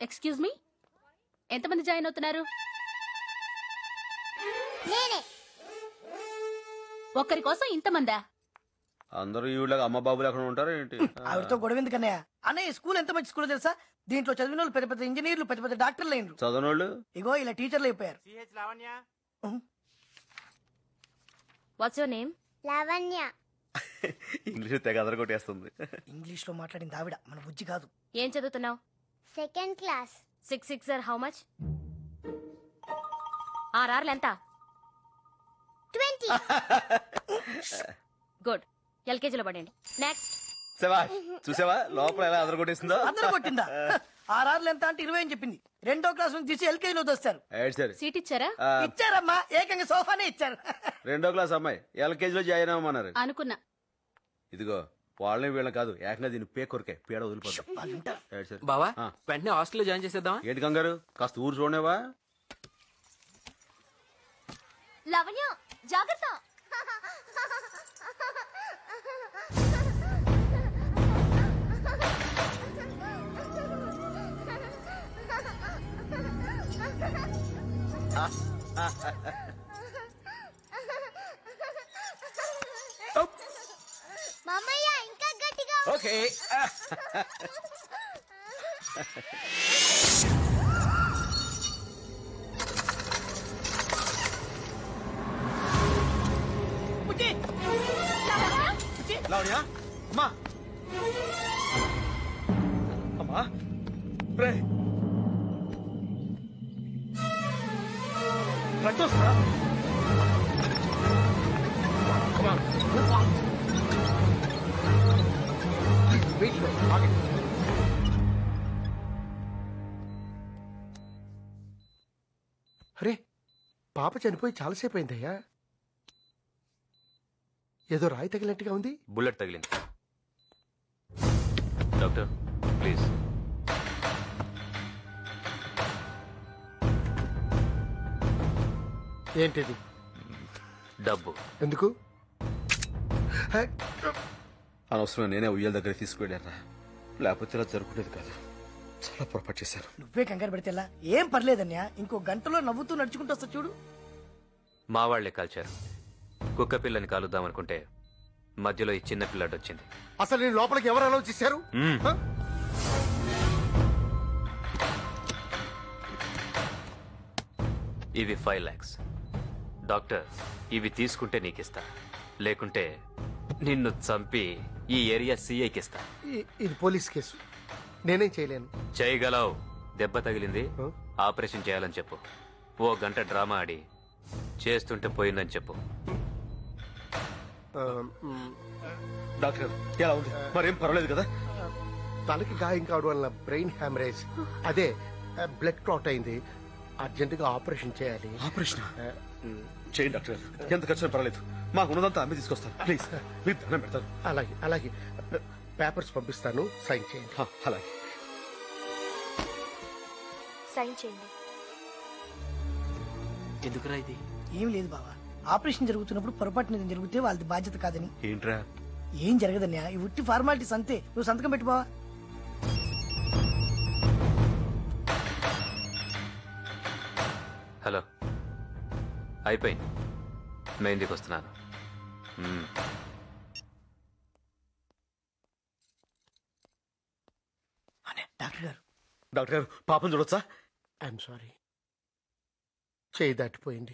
Excuse me ఎంతమంది join అవుతున్నారు నేనే ఒక్కరి కోసం ఇంతమందా అందరూ ఈవిడగా అమ్మ బాబులు ఎక్కడ ఉంటారు ఏంటి ఆవిడతో గొడవ ఎందుకన్నయ్య అన్నయ్య ఈ స్కూల్ ఎంత మంచి స్కూల్ తెలుసా దీంట్లో చదివిన వాళ్ళు పెద్ద పెద్ద ఇంజనీర్లు పెద్ద పెద్ద డాక్టర్లు అయినరు చదవనోళ్ళు ఇగో ఇలా టీచర్లు అయిపోయారు what's your name Lavanya English తెగ అదరగొట్టేస్తుంది ఇంగ్లీష్ లో మాట్లాడింది ఆవిడ మన బుజ్జి కాదు ఏం చదువుతున్నావు second class six six are how much ఆర్ఆర్లు ఎంత ట్వంటీ గుడ్ ఎల్కేజీలో పడండి నెక్స్ట్ సేవా చూసావా లోపల ఎలా అదరగొట్టేసిందో అందరూ కొట్టిందా ఆర్ఆర్లు ఎంత అంటే ఇరవై అని చెప్పింది రెండో క్లాస్ నుంచి తీసి ఎల్కేజీ లో దోస్తారు ఏడు సరే సీట్ ఇచ్చారా ఆ, ఇచ్చారమ్మా ఏకంగా సోఫానే ఇచ్చారు రెండో క్లాస్ అమ్మాయి ఎల్కేజీలో జాయిన్ అవ్వమన్నారు అనుకున్నా ఇదిగో వాళ్ళని వీళ్ళని కాదు ఏకంగా దీన్ని పే కొరికే పీడ వదిలిపోతాం ఏడు సరే బావా ఆ. వెంటనే హాస్టల్లో జాయిన్ చేసేద్దామా ఏంటి కంగారు కాస్త ఊరు చూడనేవా లవణ్య జాగ్రత్త మామయ్య ఇంకా గట్టిగా ఓకే బుజ్జి లావణ్య అమ్మా అమ్మా రే రక్తం వస్తుందా అరే పాప చనిపోయి చాలాసేపు అయిందయ్యా ఏదో రాయి తగిలినట్టుగా ఉంది బుల్లెట్ తగిలింది డాక్టర్ ప్లీజ్ ఏంటిది డబ్బు ఎందుకు హే, అనవసరం నేనే ఉయ్యాల దగ్గర తీసుకువెళ్ళారా లేకపోతే ఇలా జరుగుకునేది కాదు చాలా పొరపాటు చేశాను నువ్వే కంగారు పెడితే ఎలా? ఏం పర్లేదన్యా ఇంకో గంటలో నవ్వుతూ నడుచుకుంటూ వస్తా చూడు మా వాళ్లే కాల్చారు కుక్క పిల్లని కాలుద్దామనుకుంటే మధ్యలో ఈ చిన్న పిల్లాడు వచ్చింది అసలు నేను లోపలికి ఎవరు అలౌ చేశారు మ్మ్. హ? ఇవి ఫైవ్ లాక్స్ డాక్టర్ ఇవి తీసుకుంటే నీకిస్తా లేకుంటే నిన్ను చంపి ఈ ఏరియా సీఐకి ఇస్తా ఇ- ఇది పోలీస్ కేసు నేనేం చేయలేను చేయగలవు దెబ్బ తగిలింది ఆపరేషన్ చేయాలని చెప్పు ఓ గంట డ్రామా ఆడి చేస్తుంటే పోయిందని చెప్పు ఆ, మ్, డాక్టర్ ఎలా ఉంది మరేం పర్వాలేదు కదా తలకి గాయం కావడం వల్ల బ్రెయిన్ హ్యామరేజ్ అదే బ్లడ్ క్లాట్ అయింది అర్జెంటుగా ఆపరేషన్ చేయాలి ఆపరేషన్ ఆ, మ్, చేయండి డాక్టర్ ఎంత ఖర్చు పర్వాలేదు మాకు ఉన్నదంతా అమ్మి తీసుకొస్తాను ప్లీజ్ మీరు దండం పెడతాను అలాగే అలాగే పే- పేపర్స్ పంపిస్తాను సైన్ చేయండి హా, అలాగే సైన్ చేయండి ఎందుకురా ఇది ఏం లేదు బావా ఆపరేషన్ జరుగుతున్నప్పుడు పొరపాటున ఏదైనా జరిగితే వాళ్ళది బాధ్యత కాదని ఏంట్రా ఏం జరగదన్యా ఈ ఉట్టి ఫార్మాలిటీస్ అంతే నువ్వు సంతకం పెట్టు బావా హలో అయిపోయింది మెహందీకి వస్తున్నాను మ్మ్. అనే డాక్టర్ గారు డాక్టర్ గారు పాపం చూడొచ్చా ఐఎమ్ సారీ చేయి దాటిపోయింది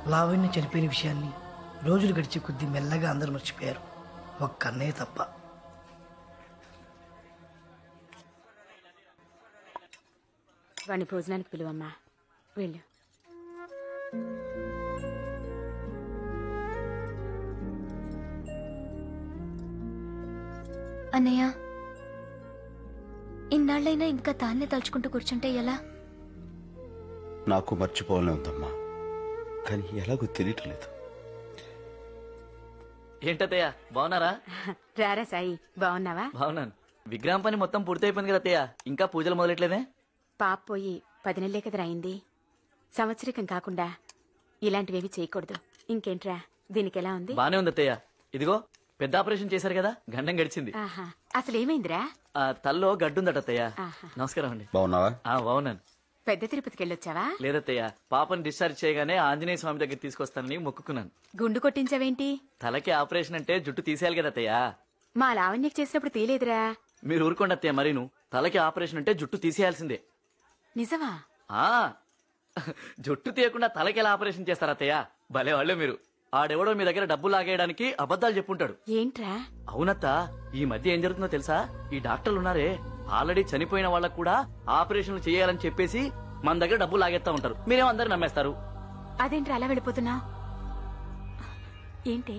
లావణ్య చనిపోయిన విషయాన్ని రోజులు గడిచే కొద్దీ మెల్లగా అందరూ మర్చిపోయారు ఒక్క అన్నయ్య తప్ప వాడిని భోజనానికి పిలువమ్మా వెళ్ళు అన్నయ్య ఇన్నాళ్ళైనా ఇంకా తాన్నే తలుచుకుంటూ కూర్చుంటే ఎలా నాకు మర్చిపోవాలని ఉందమ్మా కానీ ఎలాగో తెలియట్లేదు ఏంటత్తయ్య బాగున్నారా రారా సాయి బాగున్నావా బాగున్నాను విగ్రహం పని మొత్తం పూర్తయిపోయింది కదా అత్తయ్య ఇంకా పూజలు మొదలెట్లేదే పాప పోయి పది నెలలే కదరా అయింది సంవత్సరికం కాకుండా ఇలాంటివేవి చేయకూడదు ఇంకేంట్రా దీనికి ఎలా ఉంది బానే ఉంది అత్తయ్య ఇదిగో పెద్ద ఆపరేషన్ చేశారు కదా గండం గడిచింది ఆహా అసలు ఏమైందిరా ఆ తల్లో గడ్డుందట అత్తయ్య ఆహా. నమస్కారం అండి బాగున్నావా ఆ బాగున్నాను పెద్ద తిరుపతికి వెళ్ళొచ్చావా లేదత్తయ్య పాపని డిశ్చార్జ్ చేయగానే ఆంజనేయ స్వామి దగ్గర తీసుకొస్తానని మొక్కుకున్నాను గుండు కొట్టించావేంటి తలకి ఆపరేషన్ అంటే జుట్టు తీసేయాలి కదా అత్తయ్య మా లావణ్యకి చేసినప్పుడు తీలేదురా మీరు ఊరుకోండి అత్తయ్య మరీను తలకి ఆపరేషన్ అంటే జుట్టు తీసేయాల్సిందే నిజమా ఆ జుట్టు తీయకుండా తలకి ఎలా ఆపరేషన్ చేస్తారు అత్తయ్య భలే వాళ్ళే మీరు ఆడెవడో మీ దగ్గర డబ్బులు లాగేయడానికి అబద్ధాలు చెప్పుంటాడు ఏంట్రా అవునత్త ఈ మధ్య ఏం జరుగుతుందో తెలుసా ఈ డాక్టర్లు ఉన్నారే ఆల్రెడీ చనిపోయిన వాళ్ళకు కూడా ఆపరేషన్లు చేయాలని చెప్పేసి మన దగ్గర డబ్బులు లాగేస్తా ఉంటారు మీరేమో అందరు నమ్మేస్తారు అదేంట్రా అలా వెళ్ళిపోతున్నావు ఏంటి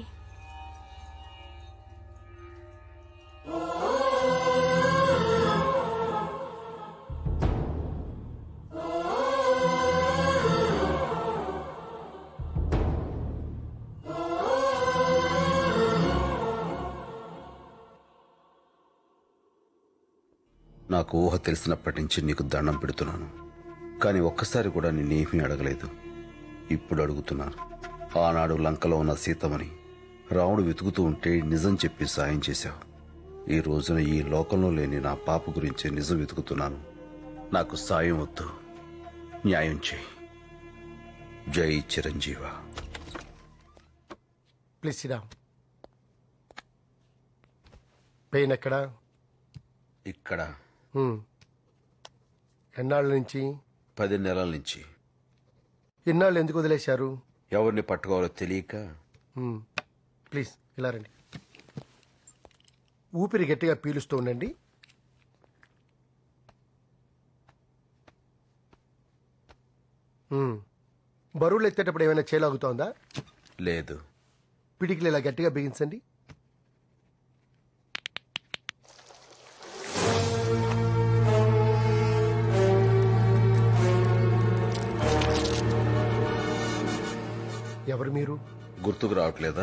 నాకు ఊహ తెలిసినప్పటి నుంచి నీకు దండం పెడుతున్నాను కానీ ఒక్కసారి కూడా నిన్నేమీ అడగలేదు ఇప్పుడు అడుగుతున్నాను ఆనాడు లంకలో ఉన్న సీతమని రాముడు వెతుకుతూ ఉంటే నిజం చెప్పి సాయం చేశావు ఈ రోజున ఈ లోకంలో లేని నా పాప గురించి నిజం వెతుకుతున్నాను నాకు సాయం వద్దు న్యాయం చేయి జై చిరంజీవ ప్లీజ్ సిరా పెయిన్ ఎక్కడా ఇక్కడ హ్మ్. ఎన్నాళ్ళ నుంచి పది నెలల నుంచి ఎన్నాళ్ళు ఎందుకు వదిలేశారు ఎవరిని పట్టుకోవాలో తెలియక హ్మ్. ప్లీజ్ ఇలా రండి ఊపిరి గట్టిగా పీలుస్తూ ఉండండి హ్మ్. బరువులు ఎత్తేటప్పుడు ఏమైనా చేలాగుతోందా లేదు పిడికిలు ఇలా గట్టిగా బిగించండి ఎవరు మీరు గుర్తుకు రావట్లేదా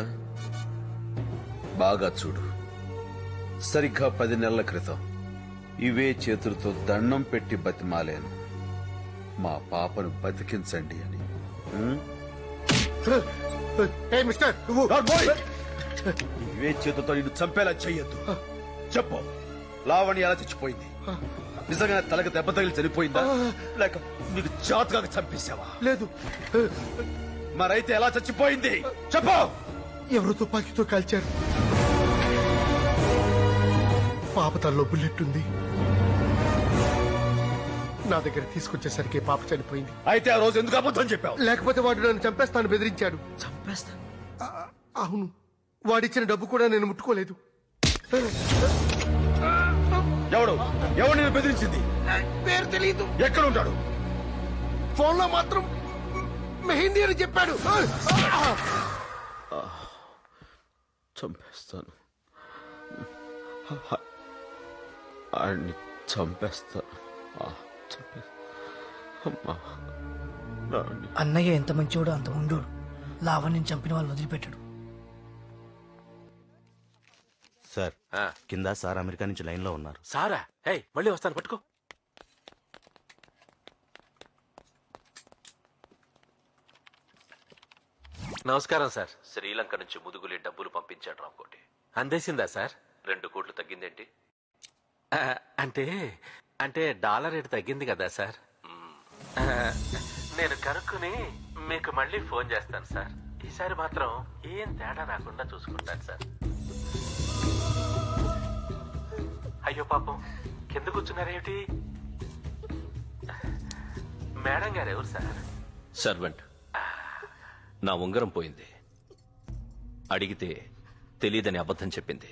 బాగా చూడు సరిగ్గా పది నెలల క్రితం ఇవే చేతులతో దండం పెట్టి బతిమాలేను మా పాపను బతికించండి అని ఉం? ఏ మిస్టర్ నువ్వు నార్మోయ్! ఇవే చేతులతో నిన్ను చంపేలా చెయ్యొద్దు చెప్పు లావణి ఎలా చచ్చిపోయింది నిజంగా తలకి దెబ్బ తగిలి చనిపోయిందా లేక నీకు జాతకాగా చంపేశావా లేదు మరైతే ఎలా చచ్చిపోయింది చెప్పు ఎవరు తుపాకీతో కాల్చారు పాప తల్లో బుల్లెట్ ఉంది నా దగ్గర తీసుకొచ్చేసరికి పాప చనిపోయింది అయితే ఆ రోజు ఎందుకు అబద్ధం చెప్పావు లేకపోతే వాడు నన్ను చంపేస్తాను బెదిరించాడు చంపేస్తా ఆ- అవును వాడిచ్చిన డబ్బు కూడా నేను ముట్టుకోలేదు ఎవడు ఎవడు నేను బెదిరించింది పేరు తెలియదు ఎక్కడ ఉంటాడు ఫోన్ లో మాత్రం మెహిందీ అని చెప్పాడు చంపేస్తాను ఆడిని చంపేస్తాను ఆ, చంపే- అమ్మా నాన్ని. అన్నయ్య ఎంత మంచివాడో అంత ఉండోడు లావణ్యం చంపిన వాళ్ళు వదిలిపెట్టాడు సార్ కింద సార్ అమెరికా నుంచి లైన్ లో ఉన్నారు సారా హే మళ్ళీ వస్తాను పట్టుకో నమస్కారం సార్ శ్రీలంక నుంచి ముదుగులి డబ్బులు పంపించాడు రావుకోటి అందేసిందా సార్ రెండు కోట్లు తగ్గిందేంటి ఆ, అంటే అంటే డాలర్ రేటు తగ్గింది కదా సార్ ఆ, నేను కనుక్కుని మీకు మళ్ళీ ఫోన్ చేస్తాను సార్ ఈసారి మాత్రం ఏం తేడా రాకుండా చూసుకుంటాను సార్ అయ్యో పాపం కింద కూర్చున్నారేమిటి మేడం గారు ఎవరు సార్ సర్వెంట్ నా ఉంగరం పోయింది అడిగితే తెలీదని అబద్ధం చెప్పింది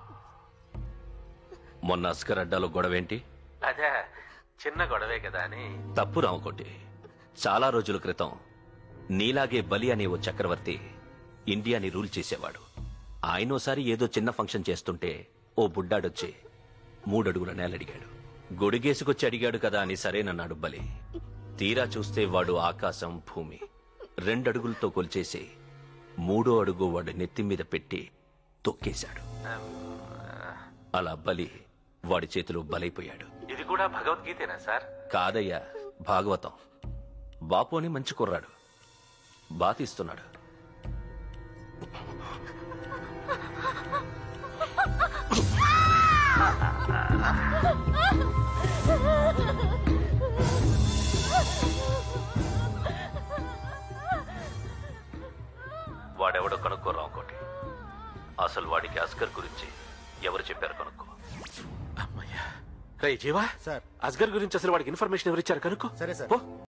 మొన్న అస్కర్ అడ్డాలో గొడవేంటి అదే చిన్న గొడవే కదా అని తప్పు రామకోటి చాలా రోజుల క్రితం నీలాగే బలి అనే ఓ చక్రవర్తి ఇండియాని రూల్ చేసేవాడు ఆయనోసారి ఏదో చిన్న ఫంక్షన్ చేస్తుంటే ఓ బుడ్డాడొచ్చి మూడడుగుల నేలడిగాడు గొడిగేసుకొచ్చి అడిగాడు కదా అని సరేనన్నాడు బలి తీరా చూస్తే వాడు ఆకాశం భూమి రెండడుగులతో కొల్చేసి మూడో అడుగు వాడి నెత్తి మీద పెట్టి తొక్కేశాడు అలా బలి వాడి చేతిలో బలైపోయాడు ఇది కూడా భగవద్గీతేనా సార్ కాదయ్యా భాగవతం బాపు అని మంచి కుర్రాడు బాతిస్తున్నాడు వాడెవడో కనుక్కోరా ఇంకోటి అసలు వాడికి అస్కర్ గురించి ఎవరు చెప్పారు కనుక్కో రే జీవా సార్ అస్గర్ గురించి అసలు వాడికి ఇన్ఫర్మేషన్ ఎవరిచ్చారు కనుక్కో సరే సార్ పో